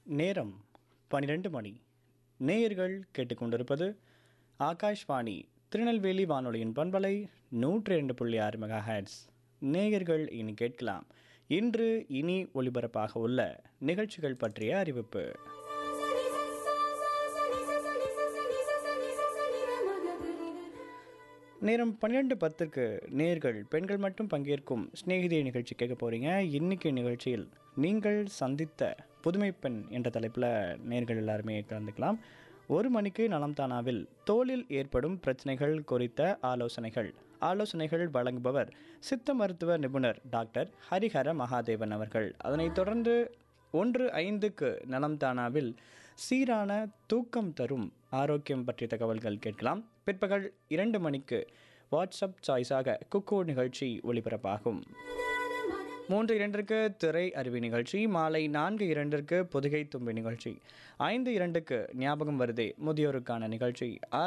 நேரம் பன்னிரெண்டு மணி நேயர்கள் கேட்டுக்கொண்டிருப்பது ஆகாஷ்வாணி திருநெல்வேலி வானொலியின் பண்பலை நூற்றி இரண்டு புள்ளி ஆறு மெகா ஹெட்ஸ் நேயர்கள் இனி கேட்கலாம் இன்று இனி ஒளிபரப்பாக உள்ள நிகழ்ச்சிகள் பற்றிய அறிவிப்பு நேரம் பன்னிரெண்டு பத்துக்கு நேர்கள் பெண்கள் மட்டும் பங்கேற்கும் சிநேகிதி நிகழ்ச்சி கேட்க போகிறீங்க இன்னைக்கு நிகழ்ச்சியில் நீங்கள் சந்தித்த புதுமை பெண் என்ற தலைப்பில் நேர்கள் எல்லாருமே கலந்துக்கலாம் ஒரு மணிக்கு நலம் தானாவில் தோலில் ஏற்படும் பிரச்சனைகள் குறித்த ஆலோசனைகள் ஆலோசனைகள் வழங்குபவர் சித்த மருத்துவ நிபுணர் டாக்டர் ஹரிஹர மகாதேவன் அவர்கள் அதனைத் தொடர்ந்து ஒன்று ஐந்துக்கு நலம் தானாவில் சீரான தூக்கம் தரும் ஆரோக்கியம் பற்றிய தகவல்கள் கேட்கலாம் பிற்பகல் இரண்டு மணிக்கு வாட்ஸ்அப் சாய்ஸாக குக்கு நிகழ்ச்சி ஒளிபரப்பாகும் மூன்று இரண்டிற்கு திரை அறிவி நிகழ்ச்சி மாலை நான்கு இரண்டிற்கு பொதுகை தும்பி நிகழ்ச்சி ஐந்து இரண்டுக்கு ஞாபகம் வருதே முதியோருக்கான நிகழ்ச்சி